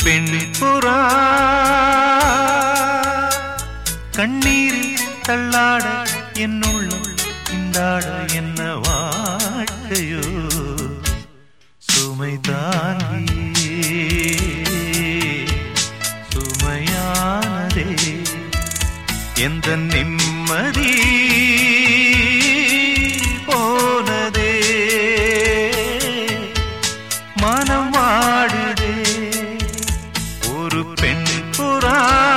பெண் புறா கண்ணீரில் தள்ளாட என்னுள்ளம் திண்டாட என்ன வாழ்க்கையோ சுமை தாங்கி சுமையானதே எந்த நிம்மதி போனதே மனம் வாடுதே ஒரு பெண் புறா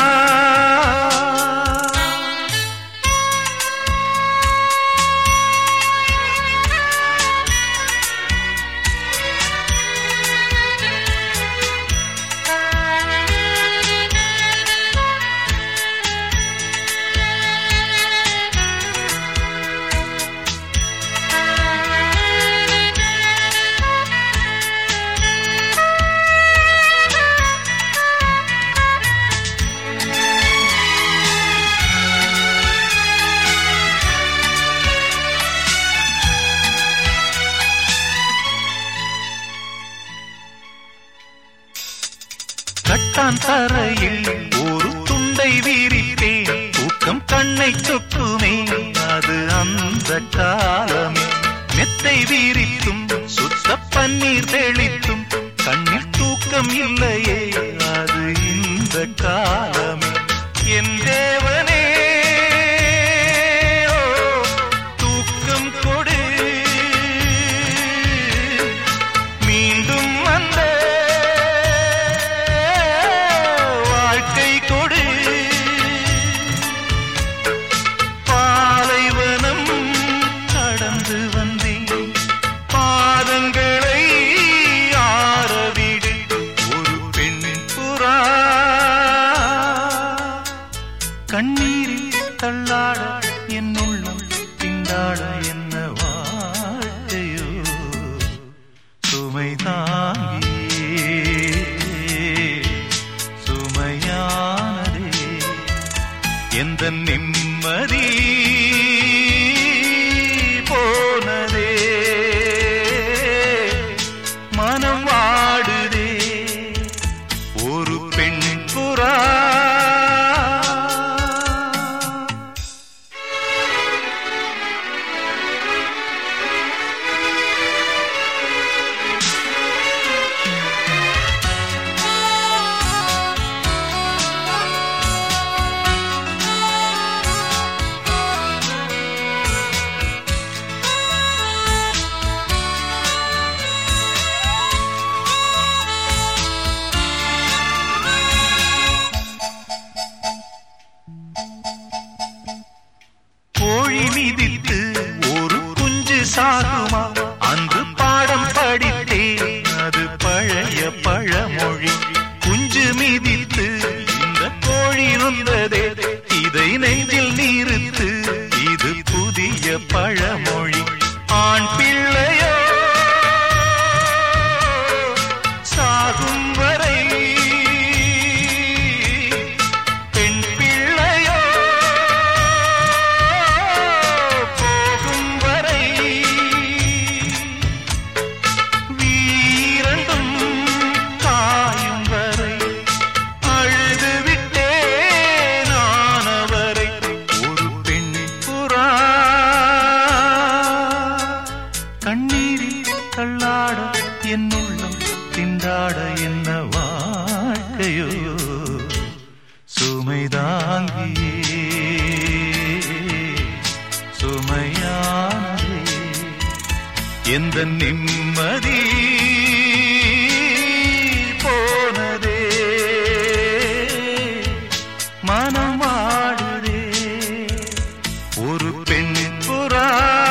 கட்டான் தரையில் ஒரு துண்டை வீரித்தேன் தூக்கம் கண்ணை சொக்குமே அது அந்த காலமே மெத்தை வீரித்தும் சுத்த பன்னீர் தெளித்தும் கண்ணில் தூக்கம் இல்லையே அது இந்த காலமே என் தேவனே ஓ, தூக்கம் கொடு மீண்டும் அந்த வாழ்க்கை கொடு பாலைவனம் கடந்து வந்தேன் பாதங்களை ஆரவிடு ஒரு பெண் புறா கண்ணீரில் தள்ளாட என் உள்ளம் திண்டாட என்ன வாழ்க்கையோ சுமை தாங்கி சுமையானதே எந்த நிம்மதி போனதே மனம் வாடுதே ஒரு பெண் புறா கோழி மிதித்து ஒரு குஞ்சு சாகுமா அன்று பாடம் படித்தேன் அது பழைய பழமொழி குஞ்சு மிதித்து இந்த கோழி நொந்ததே இதை நெஞ்சில் நிறுத்து இது புதிய பழமொழி ஆண் பிள்ளையோ சாகும் வரை பெண் பிள்ளையோ போகும் வரை வீரண்டும் காயும் வரை அழுது விட்டே நான் அவரை ஒரு பெண் புறா கண்ணீரில் தள்ளாட என் உள்ளம் திண்டாட என்ன வாழ்க்கையோ சுமை தாங்கியே சுமையானதே எந்த நிம்மதி போனதே மனம் வாடுதே ஒரு பெண் புறா